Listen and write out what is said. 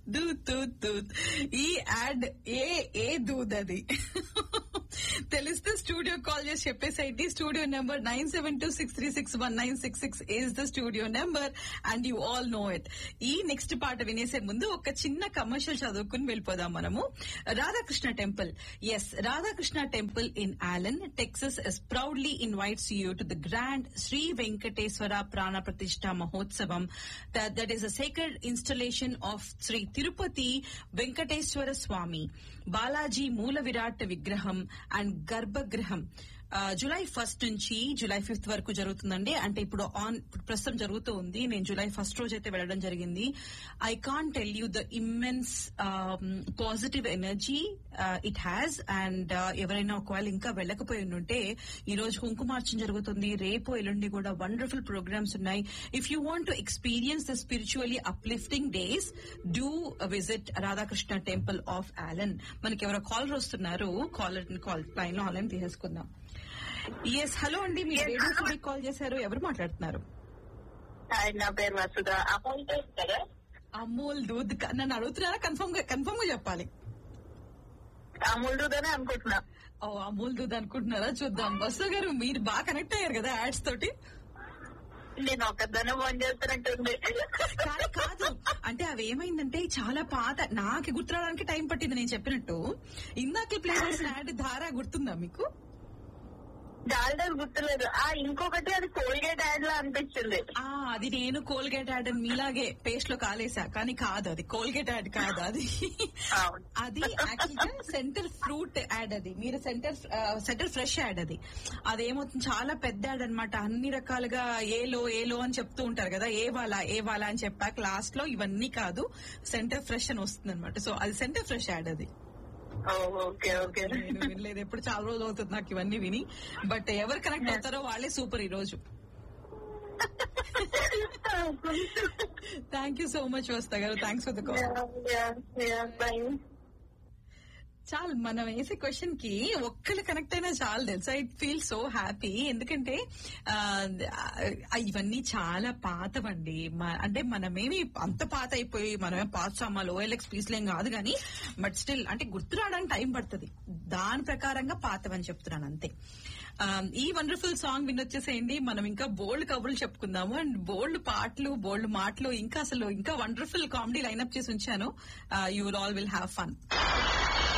దూద్ దూద్ దూద్ ఈ యాడ్ ఏ ఏ దూద్ అది తెలిస్తే స్టూడియో కాల్ చేసి చెప్పేసైతే studio number nine seven two six three six one nine six six is the studio number and you all know it ఈ next పాట వినేసే ముందు ఒక చిన్న కమర్షియల్ చదువుకుని వెళ్ళిపోదాం మనము Radhakrishna temple yes Radhakrishna temple in Allen Texas is proudly invites you to the grand Sri Venkateswara Prana Pratishtha Mahotsavam. That, that is a sacred installation of Sri Tirupati Venkateswara Swami, Balaji Moola Virat Vigraham and Garbhagraham. July first నుంచి July fifth వరకు జరుగుతుందండి అంటే ఇప్పుడు on ప్రస్తుతం జరుగుతూ ఉంది నేను July first రోజు అయితే వెళ్ళడం జరిగింది I can tell you the immense positive energy it has and ఎవరైనా ఒకవేళ ఇంకా వెళ్ళకపోయి ఉంటే ఈ రోజు కుంకుమార్చన జరుగుతుంది రేపు ఎల్లుండి కూడా వండర్ఫుల్ ప్రోగ్రామ్స్ ఉన్నాయి if you want to experience the spiritually uplifting days do visit Radhakrishna temple of Allen మనకి ఎవరో కాలర్ వస్తున్నారు కాలర్ కాల్ లైన్ లో ఆన్లైన్ తీసేసుకుందాం ఎస్ హలో అండి మీరు రేడియో స్టూడియో కాల్ చేశారు ఎవరు మాట్లాడుతున్నారు హాయ్ నా పేరు వసుధ అమౌంట్ కదా అమూల్ దూద్ క- నన్ను అడుగుతున్నారా కన్ఫర్మ్ గా కన్ఫర్మ్ గా చెప్పాలి అమూల్ దూదనే అనుకుంటున్నా ఓ అమూల్ దూద్ అనుకుంటున్నారా చూద్దాం బస్సు గారు మీరు బాగా కనెక్ట్ అయ్యారు కదా యాడ్స్ తోటి నేను ఒక్కదానే ఫోన్ చేస్తున్నట్టుంది కానీ కాదు అంటే అవి ఏమైందంటే చాలా పాత నాకు గుర్తురావడానికి టైం పట్టింది నేను చెప్పినట్టు ఇందాక ప్లే చేసిన యాడ్ ధారా గుర్తుందా మీకు డాల్డర్ గుర్తులేదు ఆ ఇంకొకటి అది కోల్గేట్ యాడ్ లా అనిపించింది ఆ అది నేను కోల్గేట్ యాడ్ అని మీలాగే పేస్ట్ లో కాలేసా కానీ కాదు అది కోల్గేట్ యాడ్ కాదు అది అవును. అది యాక్చువల్గా సెంటర్ ఫ్రూట్ యాడ్ అది మీరు సెంటర్ సెంటర్ ఫ్రెష్ యాడ్ అది అదేమవుతుంది చాలా పెద్ద యాడ్ అన్నమాట అన్ని రకాలుగా ఏలో ఏలో అని చెప్తూ ఉంటారు కదా ఏ వాలా ఏ వాలా అని చెప్పాక లాస్ట్ లో ఇవన్నీ కాదు సెంటర్ ఫ్రెష్ అని వస్తుంది అనమాట సో అది సెంటర్ ఫ్రెష్ యాడ్ అది ఓ, ఓకే ఓకే నేను వినలేదు ఎప్పుడు చాలా రోజులు అవుతుంది నాకు ఇవన్నీ విని బట్ ఎవరు కనెక్ట్ అవుతారో వాళ్ళే సూపర్ ఈ రోజు థ్యాంక్ యూ సో మచ్ వస్తా garu thanks for the call bye చాలు మనం వేసే క్వశ్చన్ కి ఒక్కరు కనెక్ట్ అయినా చాలు తెలుసా ఐ ఫీల్ సో హ్యాపీ ఎందుకంటే ఆ, ఆ, ఇవన్నీ చాలా పాతవండి మ- అంటే మనమేమి అంత పాత అయిపోయి మనమే పాత సామాలు ఓఎల్ఎక్స్ పీస్లేం కాదు కానీ బట్ స్టిల్ అంటే గుర్తు రావడానికి టైం పడుతుంది దాని ప్రకారంగా పాతవని చెప్తున్నాను అంతే ఆ, ఈ వండర్ఫుల్ సాంగ్ వినొచ్చేసేయండి మనం ఇంకా బోల్డ్ కబుర్లు చెప్పుకుందాము అండ్ బోల్డ్ పాటలు బోల్డ్ మాటలు ఇంకా అసలు ఇంకా వండర్ఫుల్ కామెడీ లైన్అప్ చేసి ఉంచాను you will all will have fun